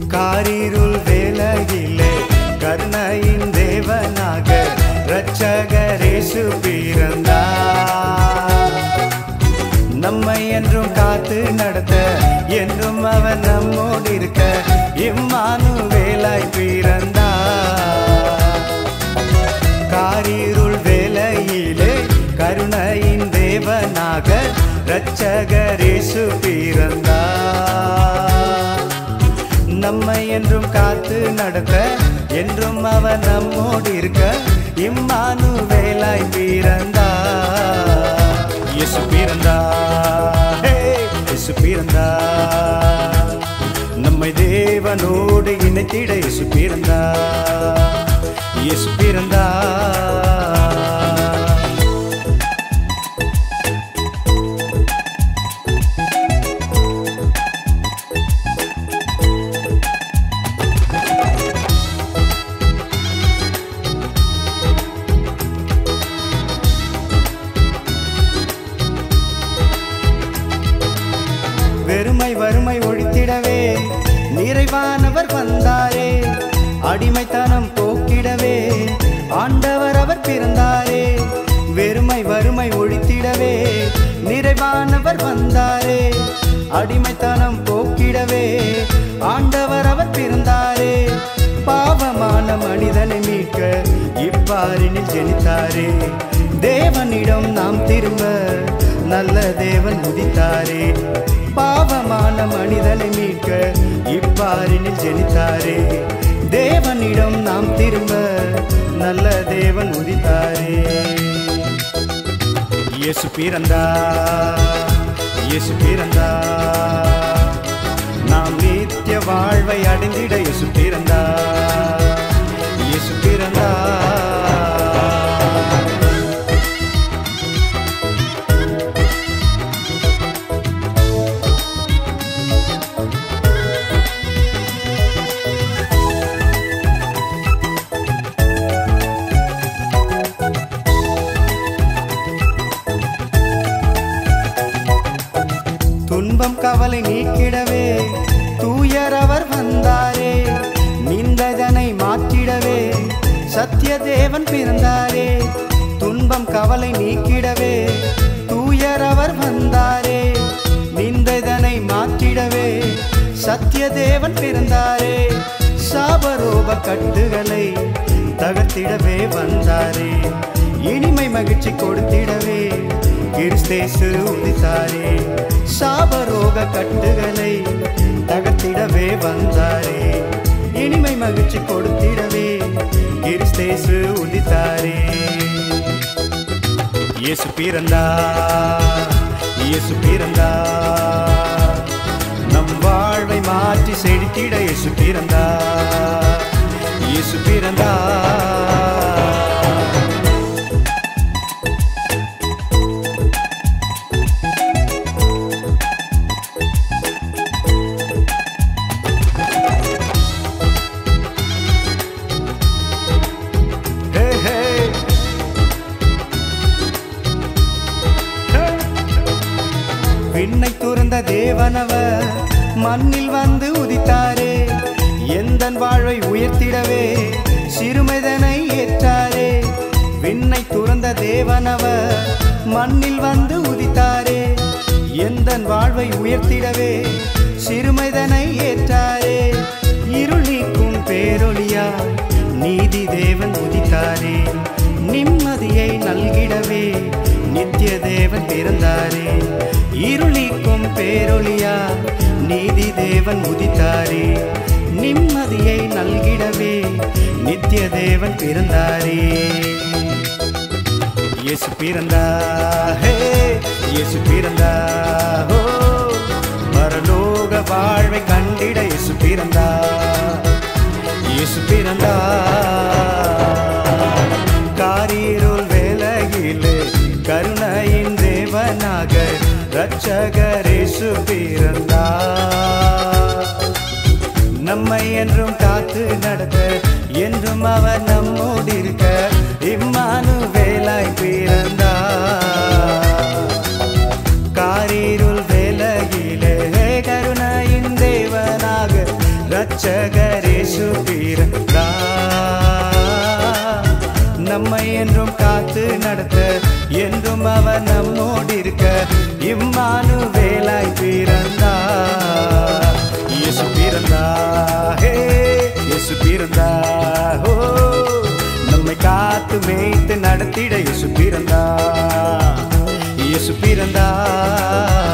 காரிருள் வேலையிலே கருணையின் தேவனாக இரட்சகரேசு பிறந்தார் நம்மை என்றும் காத்து நடத்த என்றும் அவன் நம்மோடு இருக்க இம்மானு வேலாய் பிறந்தார் காரிருள் வேலையிலே கருணையின் தேவனாக இரட்சகரேசு பிறந்தார் நம்மை என்றும் காத்து நடத்த என்றும் அவன் நம்மோடு இருக்க இம்மானு வேலாய் பிறந்தார் இயேசு பிறந்தார் ஹே, இயேசு பிறந்தார் நம்மை தேவனோடு இணைத்திட இயேசு பிறந்தார் இயேசு பிறந்தார் வெறுமை வறுமை ஒழித்திடவே நிறைவானவர் வந்தாரே அடிமைத்தனம் போக்கிடவே ஆண்டவர் அவர் பிறந்தாரே வெறுமை வறுமை ஒழித்திடவே நிறைவானவர் வந்தாரே அடிமைத்தனம் போக்கிடவே ஆண்டவர் அவர் பிறந்தாரே பாவமான மனிதனை மீட்க இப்பாரினில் ஜெனித்தாரே தேவனிடம் நாம் திரும்ப நல்ல தேவன் உதித்தாரே பாவமான மனிதனை மீட்க இப்பாரினில் ஜெனித்தாரே தேவனிடம் நாம் திரும்ப நல்ல தேவன் உதித்தாரே இயேசு பிறந்தா இயேசு பிறந்தா நாம் நித்திய வாழ்வை அடைந்திட இயேசு பிறந்தா இயேசு பிறந்தா துன்பம் கவலை நீக்கிடவே தூயர் அவர் வந்தாரே நிந்ததனை மாற்றிடவே சத்திய தேவன் பிறந்தாரே துன்பம் கவலை நீக்கிடவே தூயர் அவர் வந்தாரே நிந்ததனை மாற்றிடவே சத்திய தேவன் பிறந்தாரே சாபரோப கட்டுகளை தகர்த்திடவே வந்தாரே இனிமை மகிழ்ச்சி கொடுத்திடவே கிறிஸ்தேசு உதித்தாரே சாபரோக கட்டுகளை தகர்த்திடவே வந்தாரே இனிமை மகிழ்ச்சி கொடுத்திடவே கிறிஸ்தேசு உதித்தாரே இயேசு பிறந்தா இயேசு பிறந்தா நம் வாழ்வை மாற்றி செழித்திட இயேசு பிறந்தா இயேசு பிறந்தா ஹே ஹே ஹே விண்ணை துறந்த தேவனவர் மண்ணில் வந்து உதித்தாரே எந்தன் வாழ்வை உயர்த்திடவே சிறுமைதனை ஏற்றாரே விண்ணை துறந்த தேவனவர் மண்ணில் வந்து உதித்தாரே எந்தன் வாழ்வை உயர்த்திடவே சிறுமைதனை ஏற்றாரே இருள் நீக்கும் பேரொளியா நீதி தேவன் உதித்தாரே நிம்மதியை நல்கிடவே நித்திய தேவன் பிறந்தாரே இருளிக்கும் பேரொளியா நீதி தேவன் உதித்தாரே நிம்மதியை நல்கிடவே நித்திய தேவன் பிறந்தாரே இயேசு பிறந்தா ஹே இயேசு பிறந்தா ஹோ பரலோக வாழ்வை கண்டிட இயேசு பிறந்தா இயேசு பிறந்தா காரிருள் வேலையிலே கருணையின் தேவனாக இரட்சகரேசு பிறந்தா நம்மை என்றும் காத்து நடத்த என்றும் அவர் நம்மோடு இருக்க இம்மானு வேலாய் பிறந்தா காரிருள் வேலையிலே கருணையின் தேவனாக இரட்சகரேசு நடத்த என்றும் அவர் நம்மோடு இருக்க இம்மானு வேலாய் பிறந்தா இயேசு பிறந்தா ஹே இயேசு பிறந்தா ஓ நம்மை காத்து மேய்த்து நடத்திட இயேசு பிறந்தா இயேசு பிறந்தா